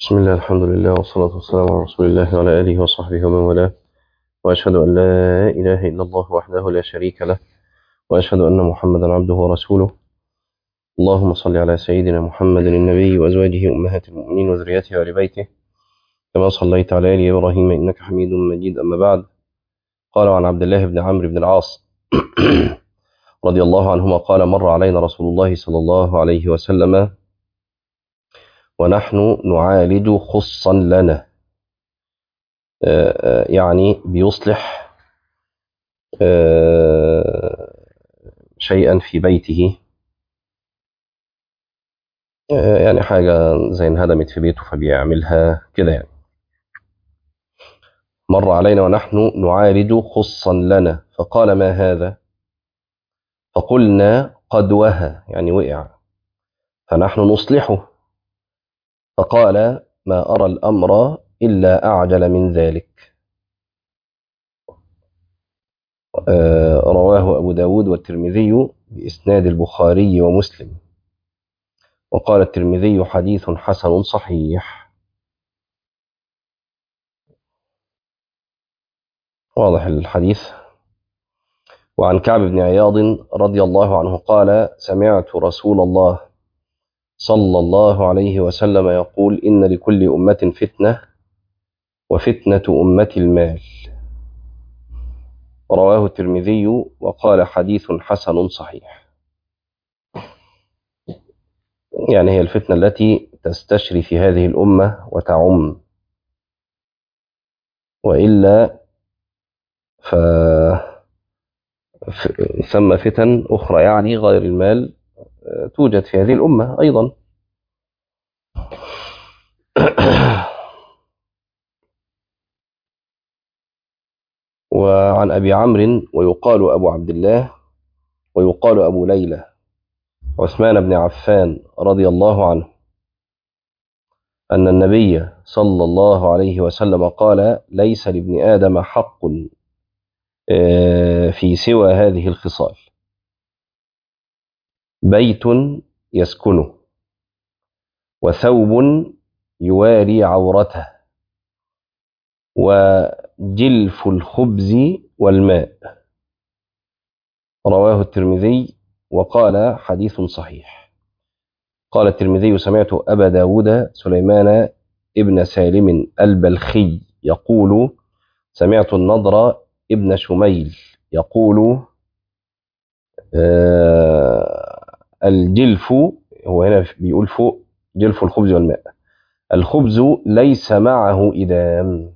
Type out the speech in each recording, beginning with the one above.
بسم الله الحمد لله والصلاة والسلام على رسول الله وعلى آله وصحبه ومن والاه وأشهد أن لا إله إلا الله وحده لا شريك له وأشهد أن محمدا عبده ورسوله اللهم صل على سيدنا محمد النبي وأزواجه أمهات المؤمنين وذريته وآل بيته كما صليت على آل إبراهيم إنك حميد مجيد أما بعد قال عن عبد الله بن عمرو بن العاص رضي الله عنهما قال مر علينا رسول الله صلى الله عليه وسلم ونحن نعالج خصا لنا يعني بيصلح شيئا في بيته يعني حاجة زي انهدمت في بيته فبيعملها كده يعني مر علينا ونحن نعالج خصا لنا فقال ما هذا فقلنا قد وهى يعني وقع فنحن نصلحه فقال ما أرى الأمر إلا أعجل من ذلك رواه أبو داود والترمذي بإسناد البخاري ومسلم وقال الترمذي حديث حسن صحيح واضح الحديث وعن كعب بن عياض رضي الله عنه قال سمعت رسول الله صلى الله عليه وسلم يقول إن لكل أمة فتنة وفتنة أمة المال رواه الترمذي وقال حديث حسن صحيح يعني هي الفتنة التي تستشري في هذه الأمة وتعم وإلا ف ثم فتن أخرى يعني غير المال توجد في هذه الأمة أيضا وعن أبي عمرو ويقال أبو عبد الله ويقال أبو ليلى عثمان بن عفان رضي الله عنه أن النبي صلى الله عليه وسلم قال ليس لابن آدم حق في سوى هذه الخصال بيت يسكنه وثوب يواري عورته وجلف الخبز والماء رواه الترمذي وقال حديث صحيح قال الترمذي سمعت أبا داود سليمان ابن سالم البلخي يقول سمعت النضر ابن شميل يقول آه الجلف هو هنا بيقول فوق جلف الخبز والماء الخبز ليس معه إدام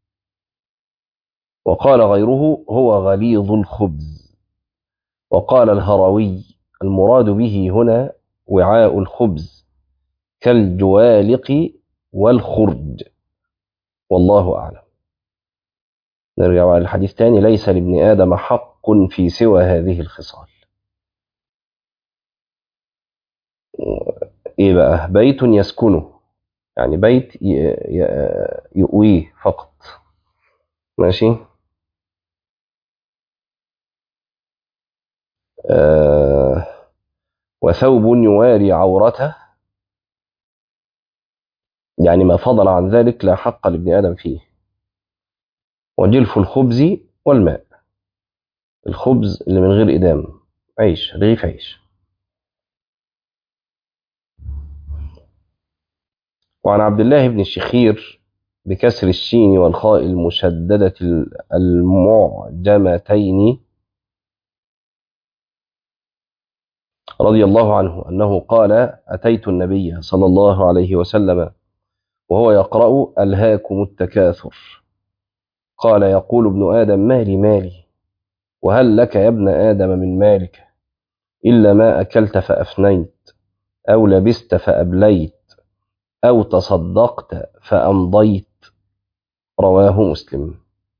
وقال غيره هو غليظ الخبز وقال الهروي المراد به هنا وعاء الخبز كالجوالق والخرج والله أعلم نرجع على الحديث تاني ليس لابن آدم حق في سوى هذه الخصال ايه بقى بيت يسكنه يعني بيت يؤويه فقط ماشي آه وثوب يواري عورته يعني ما فضل عن ذلك لا حق لابن آدم فيه وجلف الخبز والماء الخبز اللي من غير إدام عيش رغيف عيش وعن عبد الله بن الشخير بكسر الشين والخاء المشددة المعجمتين رضي الله عنه أنه قال أتيت النبي صلى الله عليه وسلم وهو يقرأ ألهاكم التكاثر قال يقول ابن آدم مالي مالي وهل لك يا ابن آدم من مالك إلا ما أكلت فأفنيت أو لبست فأبليت أو تصدقت فأمضيت رواه مسلم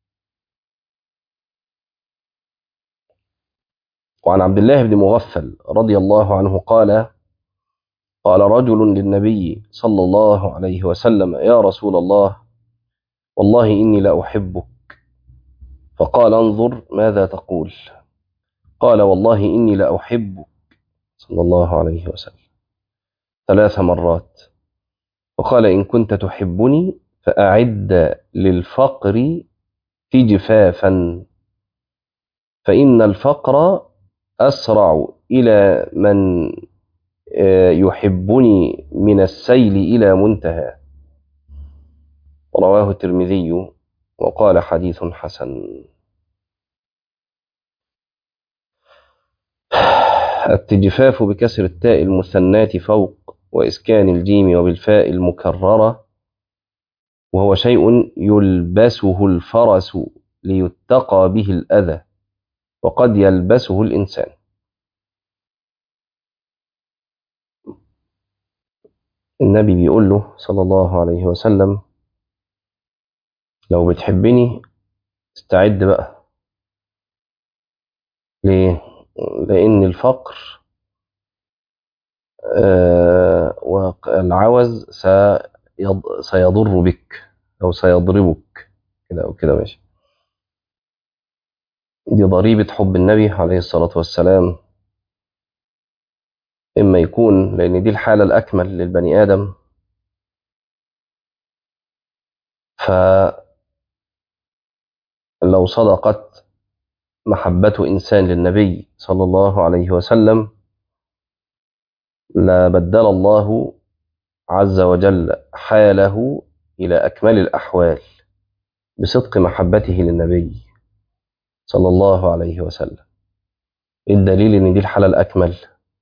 وعن عبد الله بن مغفل رضي الله عنه قال قال رجل للنبي صلى الله عليه وسلم يا رسول الله والله إني لأحبك فقال انظر ماذا تقول قال والله إني لأحبك صلى الله عليه وسلم ثلاث مرات وقال إن كنت تحبني فأعد للفقر تجفافا فإن الفقر أسرع إلى من يحبني من السيل إلى منتهى رواه الترمذي وقال حديث حسن التجفاف بكسر التاء المثنات فوق وإسكان الجيم وبالفاء المكررة وهو شيء يلبسه الفرس ليتقى به الأذى وقد يلبسه الإنسان النبي بيقول له صلى الله عليه وسلم لو بتحبني استعد بقى ليه لأن الفقر آه والعوز سيضر بك أو سيضربك كده أو كده ماشي دي ضريبة حب النبي عليه الصلاة والسلام إما يكون لأن دي الحالة الأكمل للبني آدم فلو صدقت محبة إنسان للنبي صلى الله عليه وسلم لبدل الله عز وجل حاله إلى أكمل الأحوال بصدق محبته للنبي صلى الله عليه وسلم الدليل ان دي الحالة الأكمل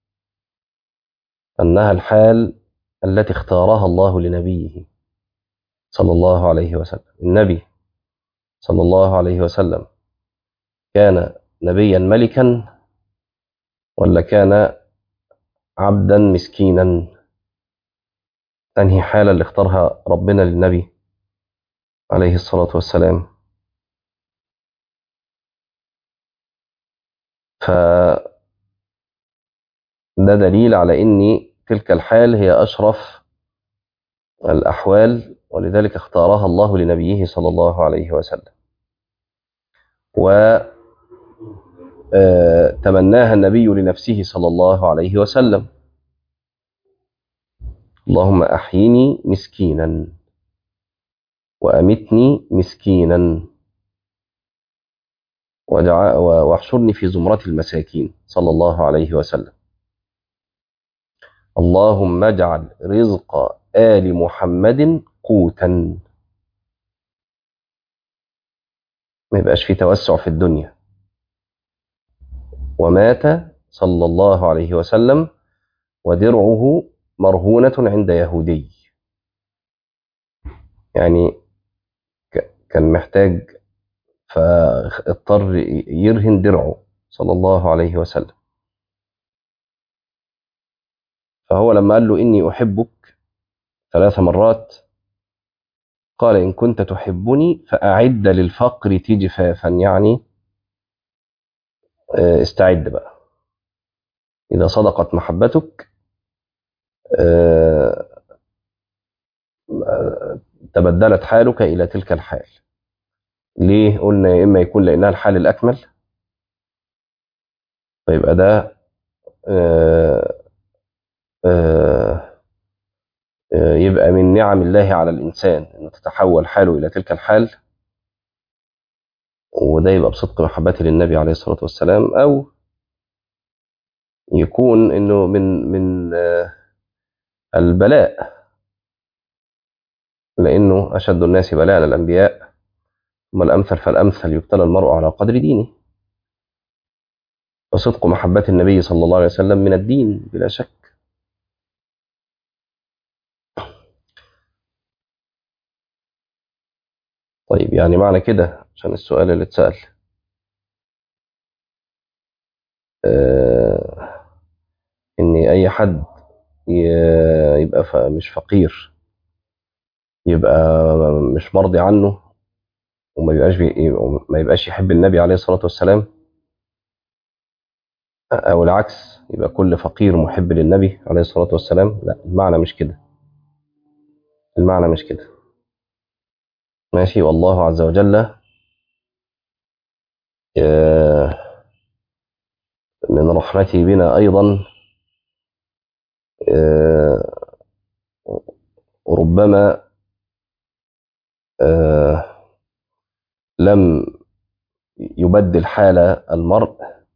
أنها الحال التي اختارها الله لنبيه صلى الله عليه وسلم النبي صلى الله عليه وسلم كان نبيا ملكا ولا كان عبدا مسكينا أنهي حالة اللي اختارها ربنا للنبي عليه الصلاة والسلام ف ده دليل على ان تلك الحال هي اشرف الاحوال ولذلك اختارها الله لنبيه صلى الله عليه وسلم و تمناها النبي لنفسه صلى الله عليه وسلم اللهم احيني مسكينا وامتني مسكينا واحشرني في زمرة المساكين صلى الله عليه وسلم اللهم اجعل رزق آل محمد قوتا ما يبقاش في توسع في الدنيا ومات صلى الله عليه وسلم ودرعه مرهونة عند يهودي يعني كان محتاج فاضطر يرهن درعه صلى الله عليه وسلم فهو لما قال له إني أحبك ثلاث مرات قال إن كنت تحبني فأعد للفقر تجفافا يعني استعد بقى إذا صدقت محبتك تبدلت حالك إلى تلك الحال ليه قلنا يا إما يكون لأنها الحال الأكمل فيبقى ده آآ آآ يبقى من نعم الله على الإنسان أن تتحول حاله إلى تلك الحال وده يبقى بصدق محبته للنبي عليه الصلاة والسلام أو يكون أنه من من البلاء لأنه أشد الناس بلاء الأنبياء ثم الأمثل فالأمثل يبتلى المرء على قدر دينه وصدق محبة النبي صلى الله عليه وسلم من الدين بلا شك طيب يعني معنى كده عشان السؤال اللي اتسأل آه ان اي حد يبقى مش فقير يبقى مش مرضي عنه وما يبقاش بي... ما يبقاش يحب النبي عليه الصلاة والسلام او العكس يبقى كل فقير محب للنبي عليه الصلاة والسلام لا المعنى مش كده المعنى مش كده ماشي والله عز وجل من رحمته بنا أيضا وربما آه لم يبدل حال المرء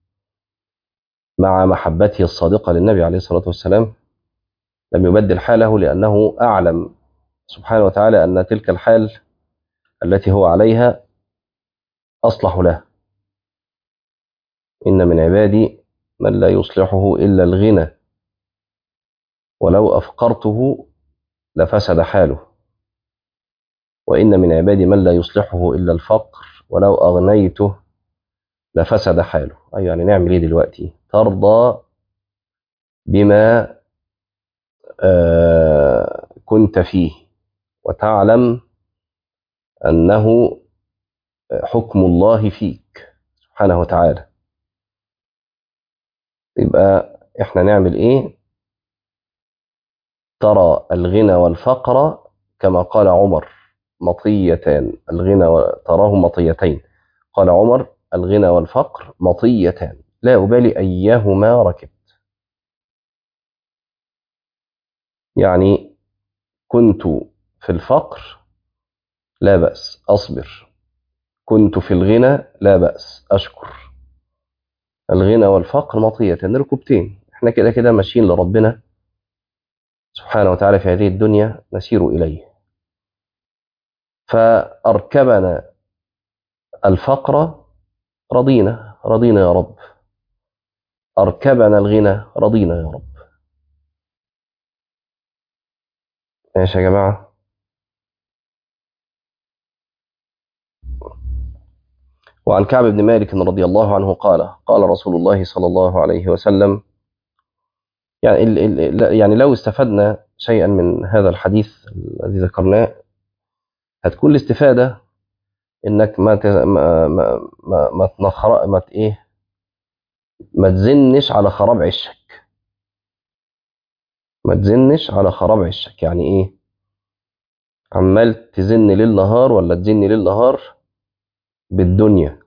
مع محبته الصادقة للنبي عليه الصلاة والسلام لم يبدل حاله لأنه أعلم سبحانه وتعالى أن تلك الحال التي هو عليها أصلح له إن من عبادي من لا يصلحه إلا الغنى ولو أفقرته لفسد حاله وإن من عبادي من لا يصلحه إلا الفقر ولو أغنيته لفسد حاله أي يعني نعمل إيه دلوقتي ترضى بما آه كنت فيه وتعلم أنه حكم الله فيك سبحانه وتعالى يبقى احنا نعمل ايه ترى الغنى والفقر كما قال عمر مطيتان الغنى و... تراه مطيتين قال عمر الغنى والفقر مطيتان لا أبالي أيهما ركبت يعني كنت في الفقر لا بأس أصبر كنت في الغنى لا بأس أشكر الغنى والفقر مطيتان ركبتين احنا كده كده ماشيين لربنا سبحانه وتعالى في هذه الدنيا نسير إليه فأركبنا الفقر رضينا رضينا يا رب أركبنا الغنى رضينا يا رب ماشي يا جماعة وعن كعب بن مالك رضي الله عنه قال قال رسول الله صلى الله عليه وسلم يعني يعني لو استفدنا شيئا من هذا الحديث الذي ذكرناه هتكون الاستفادة انك ما ما ما ما, ما تنخر ما ايه ما تزنش على خراب عشك ما تزنش على خراب عشك يعني ايه عمال تزن ليل نهار ولا تزن ليل نهار بالدنيا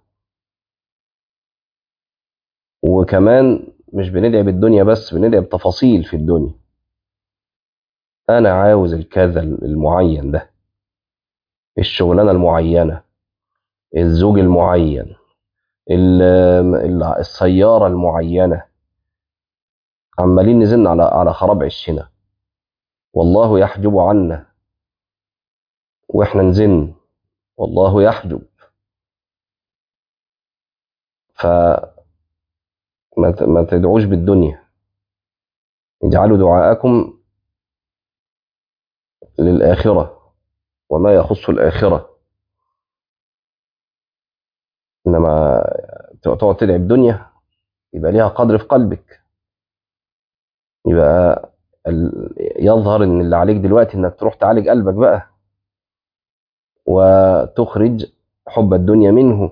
وكمان مش بندعي بالدنيا بس بندعي بتفاصيل في الدنيا انا عاوز الكذا المعين ده الشغلانه المعينه الزوج المعين السياره المعينه عمالين نزن على على خراب عشنا والله يحجب عنا واحنا نزن والله يحجب ف ما تدعوش بالدنيا اجعلوا دعاءكم للآخرة وما يخص الآخرة إنما تقعد تدعي الدنيا يبقى ليها قدر في قلبك يبقى يظهر ان اللي عليك دلوقتي انك تروح تعالج قلبك بقى وتخرج حب الدنيا منه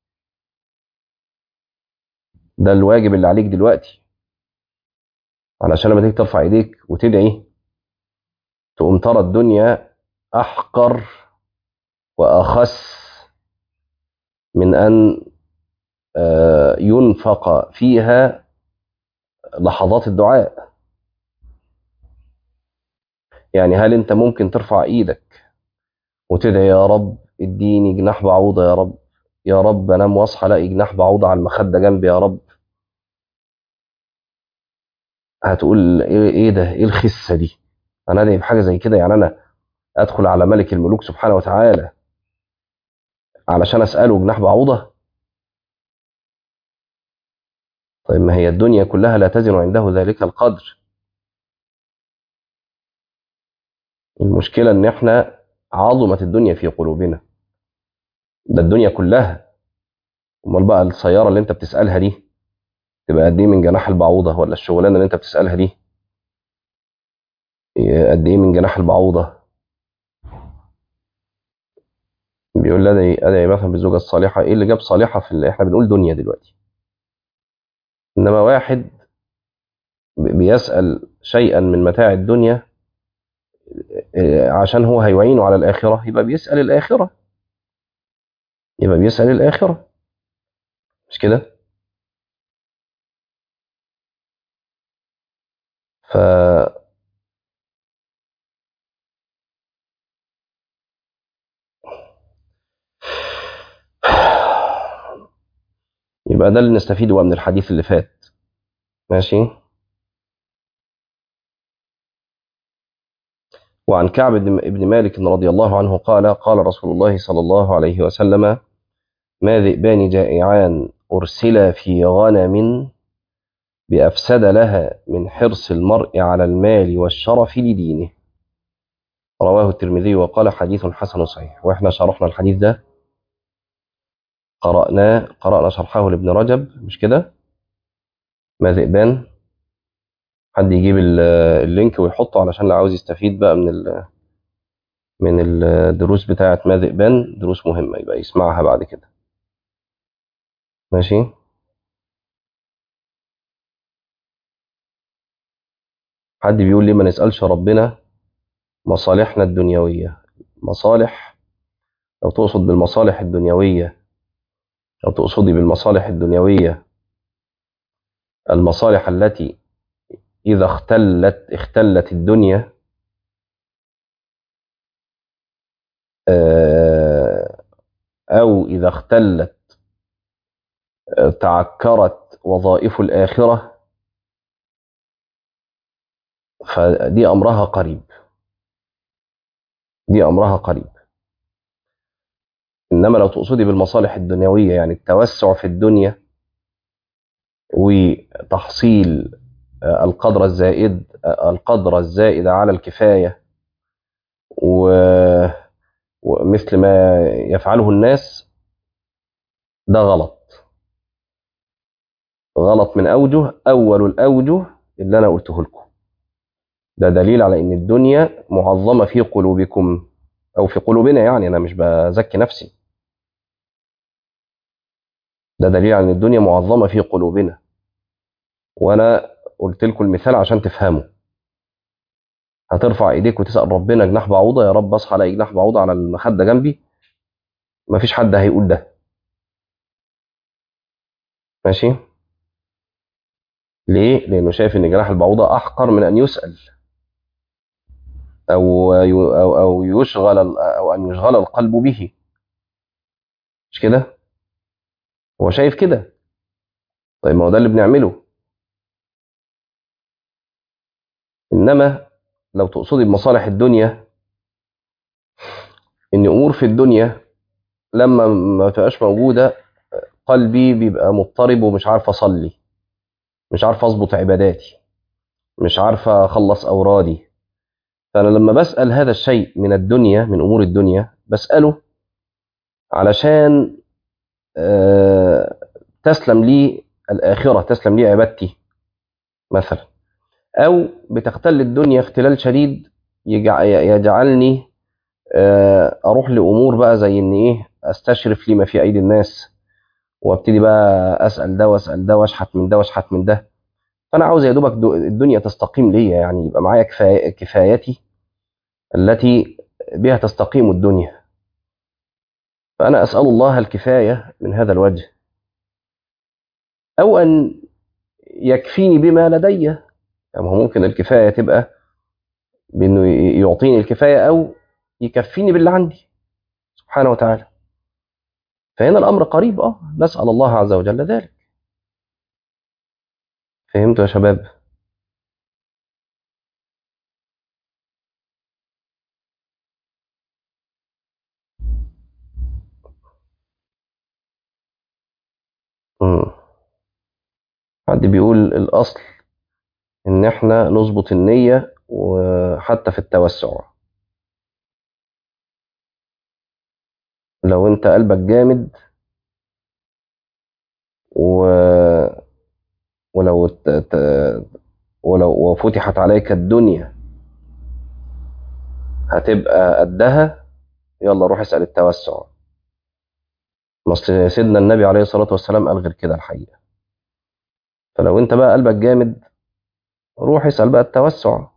ده الواجب اللي عليك دلوقتي علشان لما تيجي ترفع ايديك وتدعي تقوم ترى الدنيا احقر واخس من ان ينفق فيها لحظات الدعاء يعني هل انت ممكن ترفع ايدك وتدعي يا رب اديني جناح بعوضه يا رب يا رب انام واصحى الاقي جناح بعوضه على المخده جنبي يا رب هتقول ايه ايه ده ايه الخسه دي انا ادعي بحاجه زي كده يعني انا ادخل على ملك الملوك سبحانه وتعالى علشان اساله جناح بعوضه طيب ما هي الدنيا كلها لا تزن عنده ذلك القدر المشكله ان احنا عظمت الدنيا في قلوبنا ده الدنيا كلها امال بقى السياره اللي انت بتسالها دي تبقى قد ايه من جناح البعوضه ولا الشغلانه اللي انت بتسالها دي قد ايه من جناح البعوضه بيقول لي ادعي ادعي مثلا بالزوجه الصالحه ايه اللي جاب صالحه في اللي احنا بنقول دنيا دلوقتي انما واحد بيسال شيئا من متاع الدنيا عشان هو هيعينه على الاخره يبقى بيسال الاخره يبقى بيسال الاخره مش كده ف يبقى ده اللي نستفيده بقى من الحديث اللي فات ماشي وعن كعب بن بن مالك رضي الله عنه قال قال رسول الله صلى الله عليه وسلم ما ذئبان جائعان أرسلا في غنم بأفسد لها من حرص المرء على المال والشرف لدينه رواه الترمذي وقال حديث حسن صحيح واحنا شرحنا الحديث ده قرأناه قرأنا شرحه لابن رجب مش كده ما ذئبان حد يجيب ال- اللينك ويحطه علشان اللي عاوز يستفيد بقى من ال من الدروس بتاعة ما ذئبان دروس مهمة يبقى يسمعها بعد كده ماشي حد بيقول لي ما نسألش ربنا مصالحنا الدنيوية مصالح لو تقصد بالمصالح الدنيوية لو تقصدي بالمصالح الدنيوية المصالح التي إذا اختلت اختلت الدنيا آه، أو إذا اختلت آه، تعكرت وظائف الآخرة فدي أمرها قريب دي أمرها قريب إنما لو تقصدي بالمصالح الدنيوية يعني التوسع في الدنيا وتحصيل آه، القدر الزائد آه، القدر الزائد على الكفاية و- ومثل ما يفعله الناس ده غلط غلط من أوجه أول الأوجه اللي أنا قلته لكم ده دليل على إن الدنيا معظمة في قلوبكم أو في قلوبنا يعني أنا مش بزكي نفسي ده دليل على إن الدنيا معظمة في قلوبنا وأنا قلت لكم المثال عشان تفهموا هترفع ايديك وتسأل ربنا جناح بعوضة يا رب اصحى الاقي جناح بعوضة على المخدة جنبي مفيش حد هيقول ده ماشي ليه؟ لأنه شايف إن جناح البعوضة أحقر من أن يسأل أو أو أو يشغل ال- أو أن يشغل القلب به مش كده؟ هو شايف كده طيب ما هو ده اللي بنعمله إنما لو تقصدي بمصالح الدنيا إن أمور في الدنيا لما ما تبقاش موجودة قلبي بيبقى مضطرب ومش عارف أصلي مش عارف أظبط عباداتي مش عارف أخلص أورادي فأنا لما بسأل هذا الشيء من الدنيا من أمور الدنيا بسأله علشان آه، تسلم لي الآخرة تسلم لي عبادتي مثلا أو بتختل الدنيا اختلال شديد يجع- يجعلني آه، أروح لأمور بقى زي إن إيه أستشرف لما في أيدي الناس وابتدي بقى أسأل ده وأسأل ده وأشحت من ده وأشحت من ده فأنا عاوز يا دوبك دو- الدنيا تستقيم ليا يعني يبقى معايا كفاية كفايتي التي بها تستقيم الدنيا فأنا أسأل الله الكفاية من هذا الوجه أو أن يكفيني بما لدي يعني هو ممكن الكفاية تبقى بأنه ي- يعطيني الكفاية أو يكفيني باللي عندي سبحانه وتعالى فهنا الأمر قريب أه نسأل الله عز وجل ذلك فهمتوا يا شباب مم. حد بيقول الأصل إن إحنا نظبط النية وحتى في التوسع لو أنت قلبك جامد و... ولو ت... ت... ولو وفتحت عليك الدنيا هتبقى قدها يلا روح اسأل التوسع اصل سيدنا النبي عليه الصلاة والسلام قال غير كده الحقيقة فلو انت بقى قلبك جامد روح اسأل بقى التوسع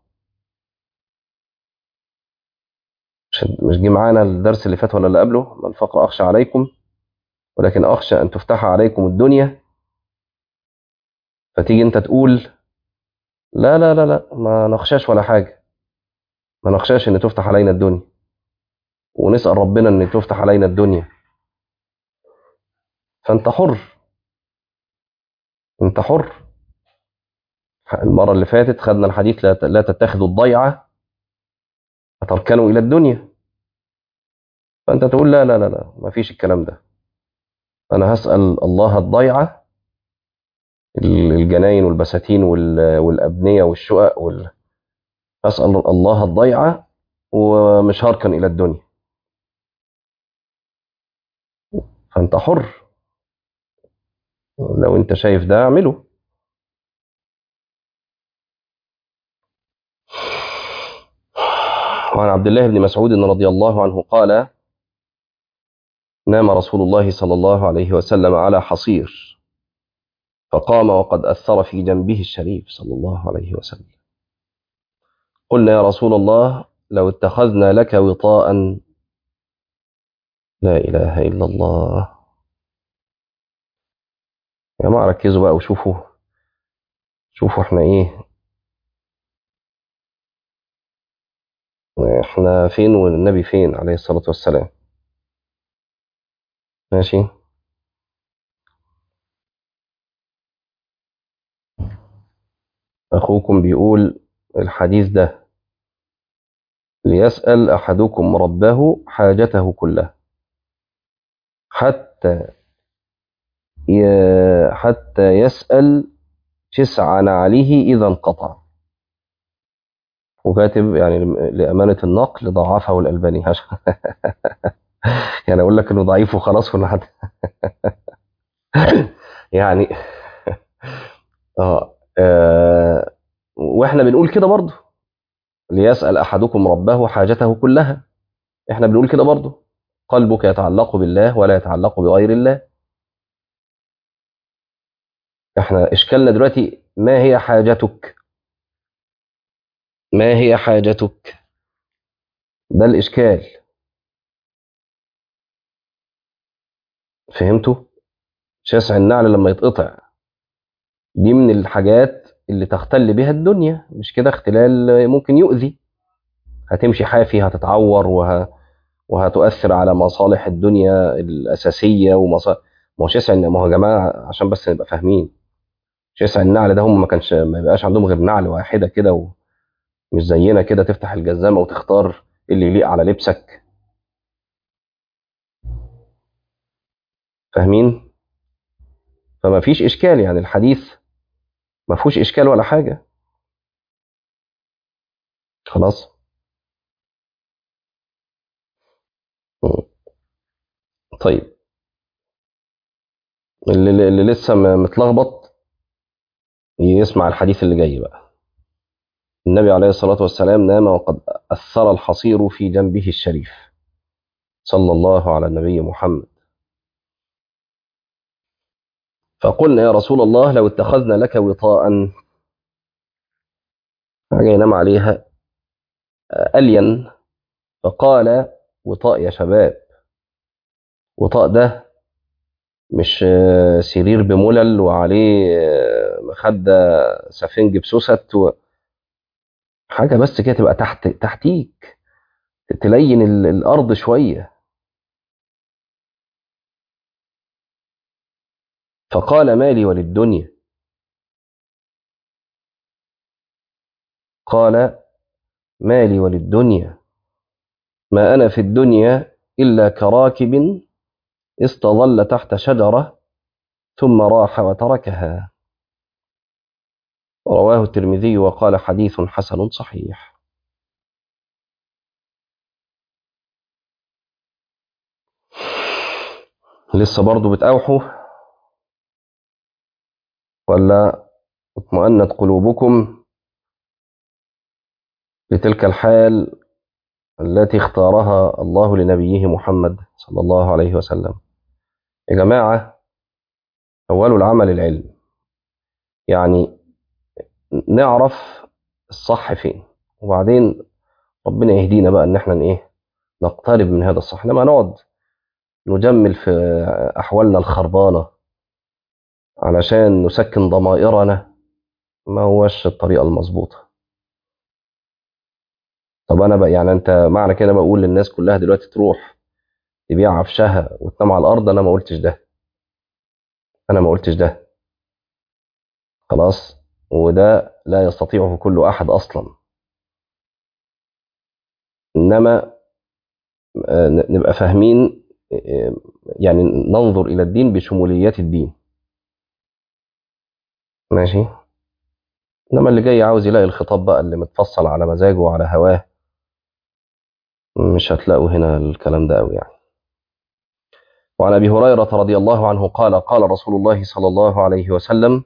مش مش جه معانا الدرس اللي فات ولا اللي قبله ما الفقر أخشى عليكم ولكن أخشى أن تفتح عليكم الدنيا فتيجي أنت تقول لا لا لا لا ما نخشاش ولا حاجة ما نخشاش أن تفتح علينا الدنيا ونسأل ربنا أن تفتح علينا الدنيا فأنت حر انت حر المرة اللي فاتت خدنا الحديث لا لا تتخذوا الضيعة فتركنوا إلى الدنيا فأنت تقول لا لا لا لا ما فيش الكلام ده أنا هسأل الله الضيعة الجناين والبساتين والأبنية والشقق وال... أسأل الله الضيعة ومش هركن إلى الدنيا فأنت حر لو أنت شايف ده اعمله وعن عبد الله بن مسعود رضي الله عنه قال نام رسول الله صلى الله عليه وسلم على حصير فقام وقد أثر في جنبه الشريف صلى الله عليه وسلم قلنا يا رسول الله لو اتخذنا لك وطاء لا إله إلا الله يا جماعة ركزوا بقى وشوفوا شوفوا احنا ايه احنا فين والنبي فين عليه الصلاة والسلام ماشي أخوكم بيقول الحديث ده ليسأل أحدكم ربه حاجته كلها حتى حتى يسأل شسع نعله إذا انقطع وكاتب يعني لأمانة النقل ضعفه الألباني يعني أقول لك إنه ضعيف وخلاص ولا حد يعني آه, آه وإحنا بنقول كده برضه ليسأل أحدكم ربه حاجته كلها إحنا بنقول كده برضه قلبك يتعلق بالله ولا يتعلق بغير الله إحنا إشكالنا دلوقتي ما هي حاجتك ما هي حاجتك ده الإشكال فهمتوا شاسع النعل لما يتقطع دي من الحاجات اللي تختل بها الدنيا مش كده اختلال ممكن يؤذي هتمشي حافي هتتعور وه... وهتؤثر على مصالح الدنيا الأساسية ومصالح ما هو شاسع ما هو يا جماعة عشان بس نبقى فاهمين شاسع النعل ده هم ما كانش ما يبقاش عندهم غير نعل واحدة كده و... مش زينا كده تفتح الجزامة وتختار اللي يليق على لبسك فاهمين فما فيش إشكال يعني الحديث ما فيهوش إشكال ولا حاجة خلاص طيب اللي, اللي لسه متلخبط يسمع الحديث اللي جاي بقى النبي عليه الصلاة والسلام نام وقد أثر الحصير في جنبه الشريف صلى الله على النبي محمد فقلنا يا رسول الله لو اتخذنا لك وطاء حاجة ينام عليها ألين فقال وطاء يا شباب وطاء ده مش سرير بملل وعليه مخدة سفنج بسوست و... حاجة بس كده تبقى تحت تحتيك تلين الأرض شوية فقال مالي وللدنيا قال مالي وللدنيا ما أنا في الدنيا إلا كراكب استظل تحت شجرة ثم راح وتركها رواه الترمذي وقال حديث حسن صحيح لسه برضو بتأوحوا ولا اطمأنت قلوبكم لتلك الحال التي اختارها الله لنبيه محمد صلى الله عليه وسلم يا جماعة أول العمل العلم يعني نعرف الصح فين وبعدين ربنا يهدينا بقى ان احنا ايه نقترب من هذا الصح لما نقعد نجمل في احوالنا الخربانه علشان نسكن ضمائرنا ما هوش الطريقه المظبوطه طب انا بقى يعني انت معنى كده بقول للناس كلها دلوقتي تروح تبيع عفشها وتنام على الارض انا ما قلتش ده انا ما قلتش ده خلاص وده لا يستطيعه كل أحد أصلا إنما نبقى فاهمين يعني ننظر إلى الدين بشموليات الدين ماشي إنما اللي جاي عاوز يلاقي الخطاب بقى اللي متفصل على مزاجه وعلى هواه مش هتلاقوا هنا الكلام ده قوي يعني وعن أبي هريرة رضي الله عنه قال قال رسول الله صلى الله عليه وسلم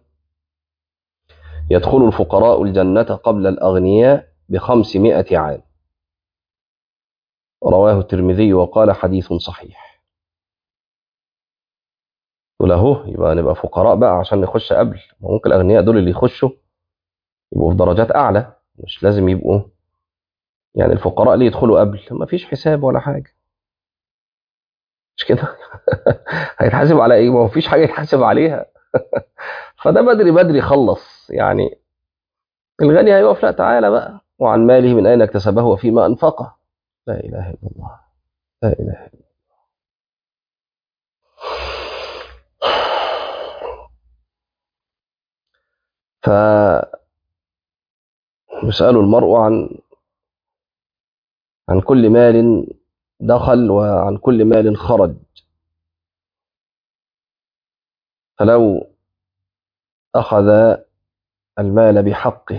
يدخل الفقراء الجنة قبل الأغنياء بخمسمائة عام رواه الترمذي وقال حديث صحيح تقول اهو يبقى نبقى فقراء بقى عشان نخش قبل ممكن الأغنياء دول اللي يخشوا يبقوا في درجات أعلى مش لازم يبقوا يعني الفقراء اللي يدخلوا قبل ما فيش حساب ولا حاجة مش كده هيتحاسب على ايه ما فيش حاجة يتحاسب عليها فده بدري بدري خلص يعني الغني هيقف لا تعالى بقى وعن ماله من أين اكتسبه وفيما أنفقه لا إله إلا الله لا إله إلا الله ف يسأل المرء عن عن كل مال دخل وعن كل مال خرج فلو أخذ المال بحقه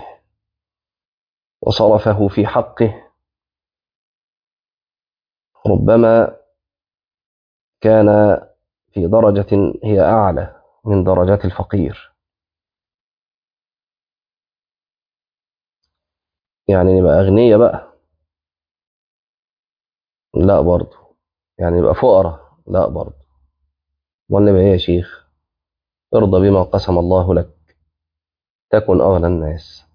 وصرفه في حقه ربما كان في درجة هي أعلى من درجات الفقير يعني نبقى أغنية بقى لا برضه يعني نبقى فقراء لا برضه ونبقى إيه يا شيخ ارضى بما قسم الله لك تكن أغنى الناس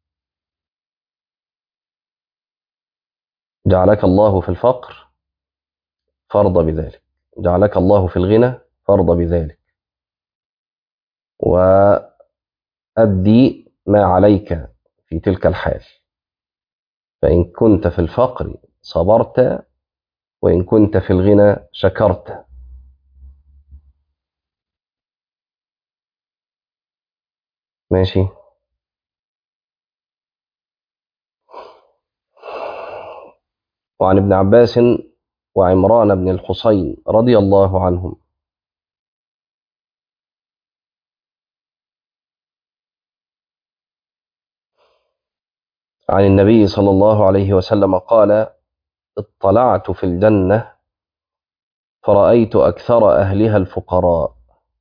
جعلك الله في الفقر فارضى بذلك جعلك الله في الغنى فارضى بذلك وأدي ما عليك في تلك الحال فإن كنت في الفقر صبرت وإن كنت في الغنى شكرت ماشي وعن ابن عباس وعمران بن الحصين رضي الله عنهم عن النبي صلى الله عليه وسلم قال اطلعت في الجنة فرأيت أكثر أهلها الفقراء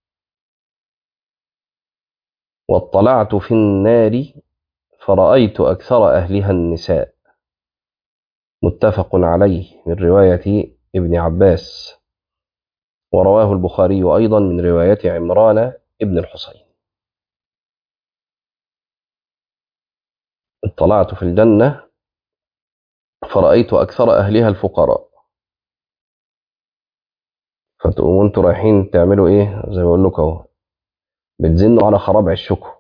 واطلعت في النار فرأيت أكثر أهلها النساء متفق عليه من رواية ابن عباس ورواه البخاري أيضا من رواية عمران ابن الحصين اطلعت في الجنة فرأيت أكثر أهلها الفقراء فتقوموا انتوا رايحين تعملوا ايه زي ما بقول لكم اهو بتزنوا على خراب عشكم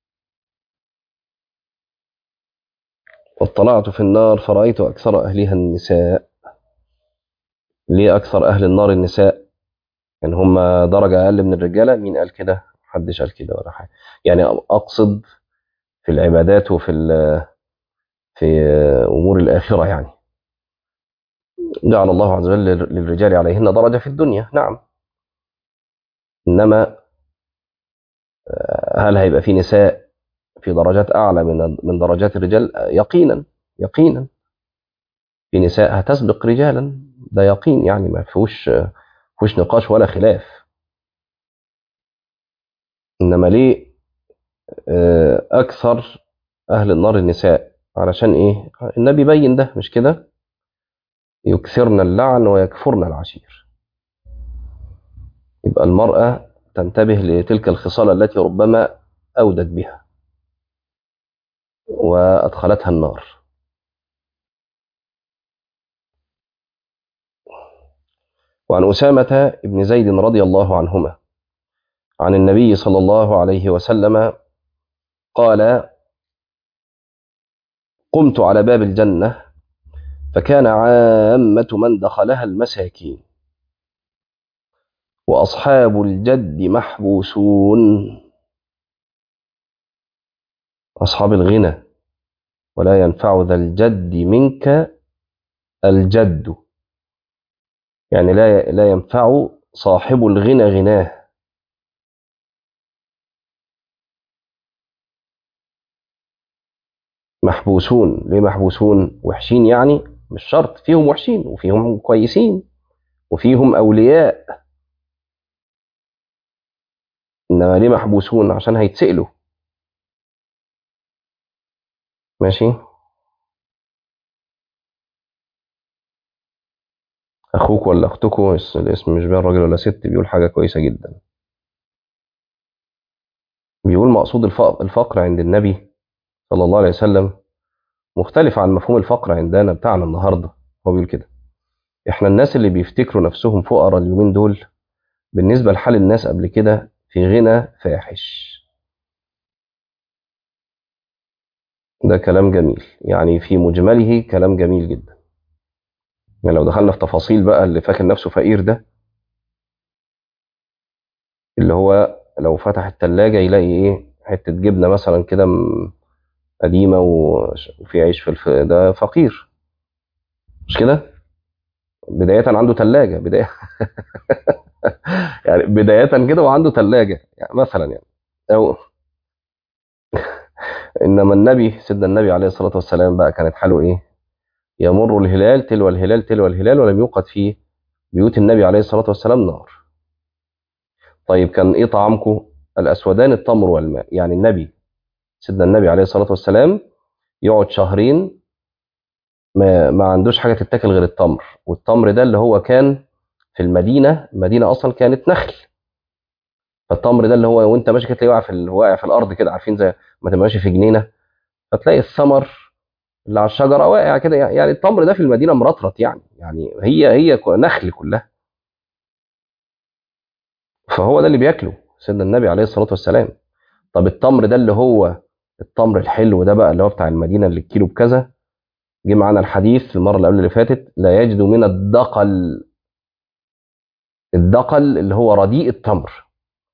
واطلعت في النار فرأيت أكثر أهلها النساء ليه أكثر أهل النار النساء يعني هم درجة أقل من الرجالة مين قال كده محدش قال كده ولا حاجة يعني أقصد في العبادات وفي في أمور الآخرة يعني جعل الله عز وجل للرجال عليهن درجة في الدنيا نعم إنما هل هيبقى في نساء في درجات أعلى من من درجات الرجال يقينا يقينا في نساء هتسبق رجالا ده يقين يعني ما فيهوش فيهوش نقاش ولا خلاف إنما ليه أكثر أهل النار النساء علشان إيه النبي بين ده مش كده يكثرن اللعن ويكفرن العشير يبقى المرأة تنتبه لتلك الخصال التي ربما أودت بها وأدخلتها النار وعن أسامة بن زيد رضي الله عنهما عن النبي صلى الله عليه وسلم قال قمت على باب الجنة فكان عامة من دخلها المساكين وأصحاب الجد محبوسون أصحاب الغنى ولا ينفع ذا الجد منك الجد يعني لا لا ينفع صاحب الغنى غناه محبوسون ليه محبوسون وحشين يعني مش شرط فيهم وحشين وفيهم كويسين وفيهم أولياء إنما ليه محبوسون عشان هيتسألوا ماشي أخوك ولا أختكم الاسم مش بين راجل ولا ست بيقول حاجة كويسة جدا بيقول مقصود الفقر عند النبي صلى الله عليه وسلم مختلف عن مفهوم الفقر عندنا بتاعنا النهارده هو بيقول كده احنا الناس اللي بيفتكروا نفسهم فقراء اليومين دول بالنسبه لحال الناس قبل كده في غنى فاحش ده كلام جميل يعني في مجمله كلام جميل جدا يعني لو دخلنا في تفاصيل بقى اللي فاكر نفسه فقير ده اللي هو لو فتح التلاجة يلاقي ايه حتة جبنة مثلا كده قديمة وفي عيش في الف... ده فقير مش كده بداية عنده ثلاجة بداية يعني بداية كده وعنده ثلاجة يعني مثلا يعني أو إنما النبي سيدنا النبي عليه الصلاة والسلام بقى كانت حاله إيه يمر الهلال تلو الهلال تلو الهلال ولم يوقد في بيوت النبي عليه الصلاة والسلام نار طيب كان إيه طعامكم الأسودان التمر والماء يعني النبي سيدنا النبي عليه الصلاة والسلام يقعد شهرين ما, ما عندوش حاجة تتاكل غير التمر والتمر ده اللي هو كان في المدينة المدينة أصلا كانت نخل فالتمر ده اللي هو وانت ماشي كده تلاقيه واقع في واقع في الأرض كده عارفين زي ما تبقى ماشي في جنينة فتلاقي الثمر اللي على الشجرة واقع كده يعني التمر ده في المدينة مرطرط يعني يعني هي هي نخل كلها فهو ده اللي بياكله سيدنا النبي عليه الصلاة والسلام طب التمر ده اللي هو التمر الحلو ده بقى اللي هو بتاع المدينة اللي الكيلو بكذا جه معانا الحديث المرة اللي قبل اللي فاتت لا يجد من الدقل الدقل اللي هو رديء التمر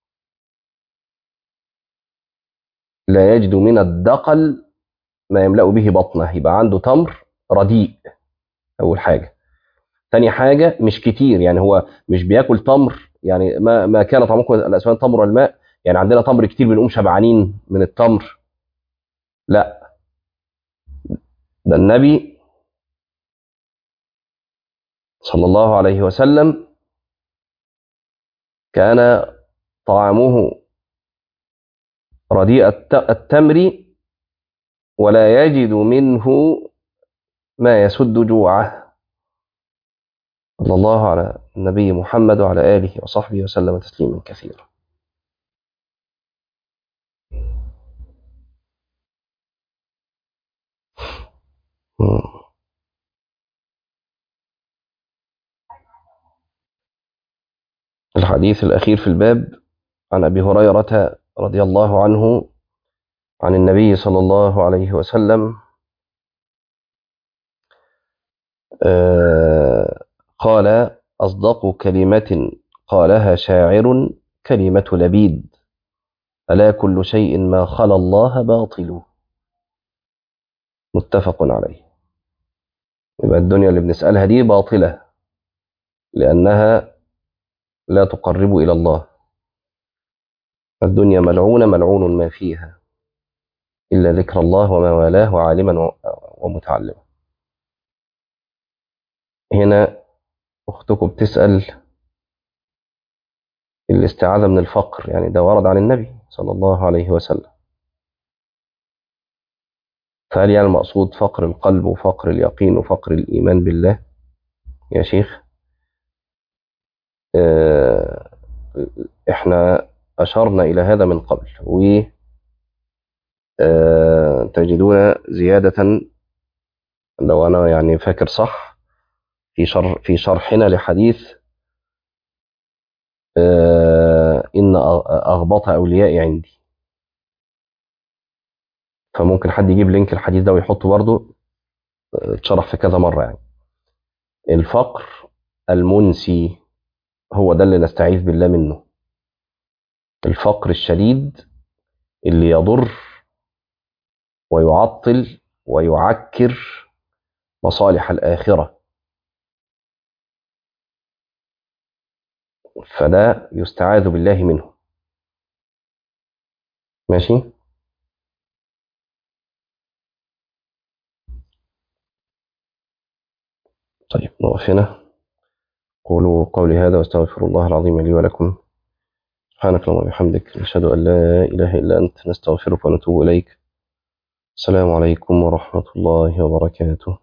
لا يجد من الدقل ما يملأ به بطنه يبقى عنده تمر رديء أول حاجة تاني حاجة مش كتير يعني هو مش بياكل تمر يعني ما ما كان طعامكم الأسوان تمر والماء يعني عندنا تمر كتير بنقوم شبعانين من التمر لا ده النبي صلى الله عليه وسلم كان طعامه رديء التمر ولا يجد منه ما يسد جوعه صلى الله على النبي محمد وعلى آله وصحبه وسلم تسليما كثيرا الحديث الأخير في الباب عن أبي هريرة رضي الله عنه عن النبي صلى الله عليه وسلم قال أصدق كلمة قالها شاعر كلمة لبيد ألا كل شيء ما خلا الله باطل متفق عليه يبقى الدنيا اللي بنسألها دي باطلة لأنها لا تقرب إلى الله الدنيا ملعونة ملعون ما فيها إلا ذكر الله وما والاه وعالما ومتعلما هنا أختكم بتسأل الاستعاذة من الفقر يعني ده ورد عن النبي صلى الله عليه وسلم فهل يعني المقصود فقر القلب وفقر اليقين وفقر الإيمان بالله يا شيخ اه احنا أشرنا إلى هذا من قبل و اه تجدون زيادة لو أنا يعني فاكر صح في شر في شرحنا لحديث اه إن أغبط أوليائي عندي فممكن حد يجيب لينك الحديث ده ويحطه برضه اتشرح في كذا مرة يعني الفقر المنسي هو ده اللي نستعيذ بالله منه الفقر الشديد اللي يضر ويعطل ويعكر مصالح الآخرة فده يستعاذ بالله منه ماشي طيب نقف هنا قولوا قولي هذا واستغفر الله العظيم لي ولكم سبحانك اللهم وبحمدك نشهد أن لا إله إلا أنت نستغفرك ونتوب إليك السلام عليكم ورحمة الله وبركاته